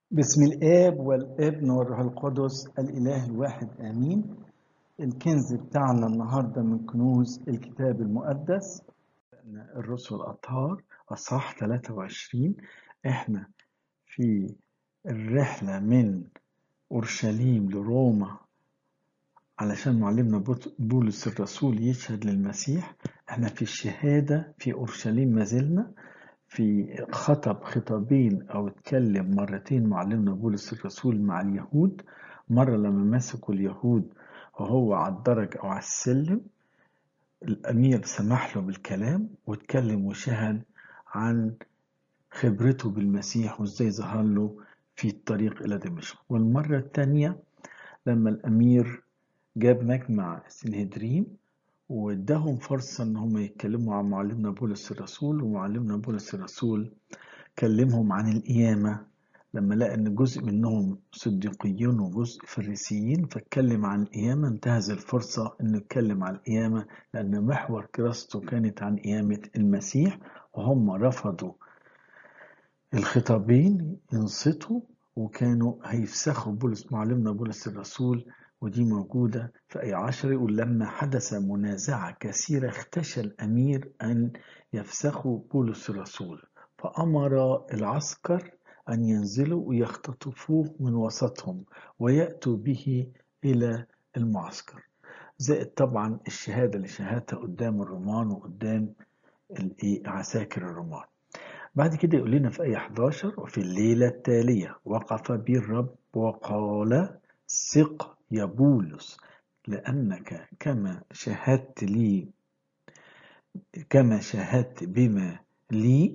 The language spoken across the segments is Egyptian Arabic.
بسم الآب والابن والروح القدس الإله الواحد آمين الكنز بتاعنا النهاردة من كنوز الكتاب المقدس الرسل الأطهار أصحاح 23 إحنا في الرحلة من أورشليم لروما علشان معلمنا بولس الرسول يشهد للمسيح احنا في الشهادة في أورشليم ما زلنا في خطب خطابين أو اتكلم مرتين معلمنا بولس الرسول مع اليهود مرة لما مسكوا اليهود وهو على الدرج أو على السلم الأمير سمح له بالكلام واتكلم وشهد عن خبرته بالمسيح وازاي ظهر له في الطريق إلى دمشق والمرة الثانية لما الأمير جاب مجمع سنهدرين واداهم فرصة ان هم يتكلموا عن معلمنا بولس الرسول ومعلمنا بولس الرسول كلمهم عن القيامة لما لقى ان جزء منهم صديقيون وجزء فريسيين فاتكلم عن القيامة انتهز الفرصة انه يتكلم عن القيامة لان محور كراسته كانت عن قيامة المسيح وهم رفضوا الخطابين ينصتوا وكانوا هيفسخوا بولس معلمنا بولس الرسول ودي موجودة في أي عشر يقول لما حدث منازعة كثيرة اختشى الأمير أن يفسخوا بولس الرسول فأمر العسكر أن ينزلوا ويختطفوه من وسطهم ويأتوا به إلى المعسكر زائد طبعا الشهادة اللي شهادتها قدام الرومان وقدام عساكر الرومان بعد كده يقول لنا في آية 11 وفي الليلة التالية وقف بي الرب وقال ثق يا بولس لأنك كما شهدت لي كما شهدت بما لي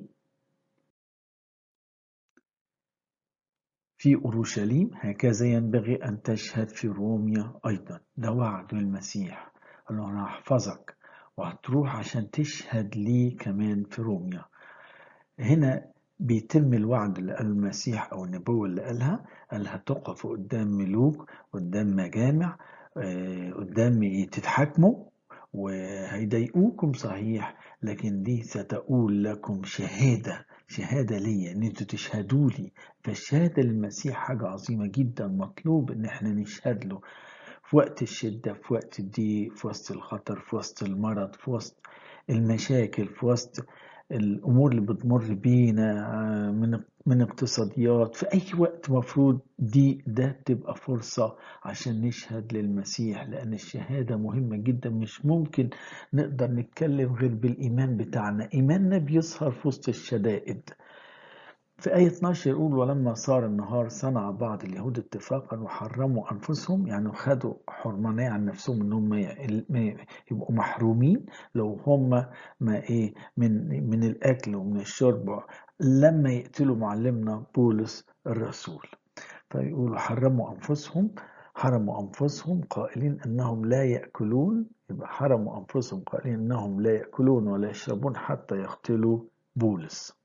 في أورشليم هكذا ينبغي أن تشهد في روميا أيضا ده وعد المسيح قال له أنا هحفظك وهتروح عشان تشهد لي كمان في روميا هنا بيتم الوعد اللي قال المسيح او النبوه اللي قالها قال هتقف قدام ملوك قدام مجامع قدام تتحاكموا وهيضايقوكم صحيح لكن دي ستقول لكم شهاده شهاده ليا ان انتوا تشهدوا لي فالشهاده للمسيح حاجه عظيمه جدا مطلوب ان احنا نشهد له في وقت الشده في وقت الضيق في وسط الخطر في وسط المرض في وسط المشاكل في وسط الامور اللي بتمر بينا من من اقتصاديات في اي وقت مفروض دي ده تبقى فرصه عشان نشهد للمسيح لان الشهاده مهمه جدا مش ممكن نقدر نتكلم غير بالايمان بتاعنا ايماننا بيظهر في وسط الشدائد في آية 12 يقول ولما صار النهار صنع بعض اليهود اتفاقا وحرموا أنفسهم يعني خدوا حرمانية عن نفسهم إنهم يبقوا محرومين لو هم ما إيه من من الأكل ومن الشرب لما يقتلوا معلمنا بولس الرسول فيقولوا حرموا أنفسهم حرموا أنفسهم قائلين أنهم لا يأكلون يبقى حرموا أنفسهم قائلين أنهم لا يأكلون ولا يشربون حتى يقتلوا بولس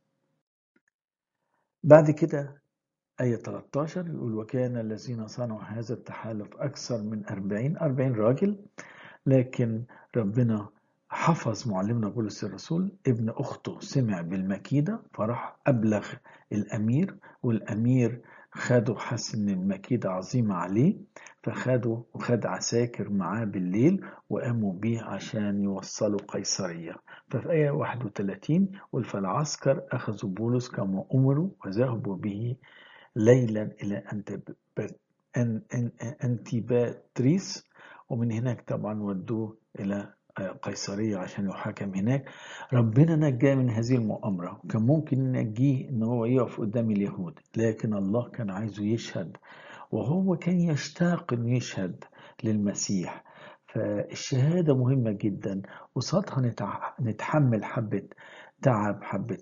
بعد كده آية 13 يقول وكان الذين صنعوا هذا التحالف أكثر من 40 40 راجل لكن ربنا حفظ معلمنا بولس الرسول ابن أخته سمع بالمكيدة فراح أبلغ الأمير والأمير خده حس إن المكيدة عظيمة عليه فخده وخد عساكر معاه بالليل وقاموا بيه عشان يوصلوا قيصرية ففي آية 31 قل فالعسكر أخذوا بولس كما أمروا وذهبوا به ليلا إلى أنتيباتريس ومن هناك طبعا ودوه إلى قيصرية عشان يحاكم هناك ربنا نجاه من هذه المؤامرة كان ممكن ننجيه ان هو يقف قدام اليهود لكن الله كان عايزه يشهد وهو كان يشتاق انه يشهد للمسيح فالشهادة مهمة جدا قصادها نتحمل حبة تعب حبة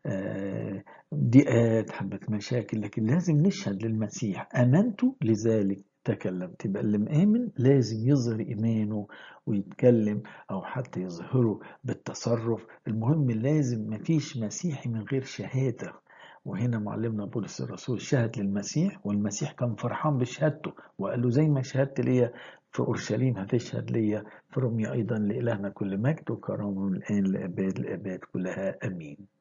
ضيقات حبة مشاكل لكن لازم نشهد للمسيح أمنت لذلك تكلم تبقى اللي مآمن لازم يظهر إيمانه ويتكلم أو حتى يظهره بالتصرف المهم لازم مفيش مسيحي من غير شهادة وهنا معلمنا بولس الرسول شهد للمسيح والمسيح كان فرحان بشهادته وقال له زي ما شهدت ليا في أورشليم هتشهد ليا في روميا أيضا لإلهنا كل مجد وكرامة من الآن لأباد الآباد كلها أمين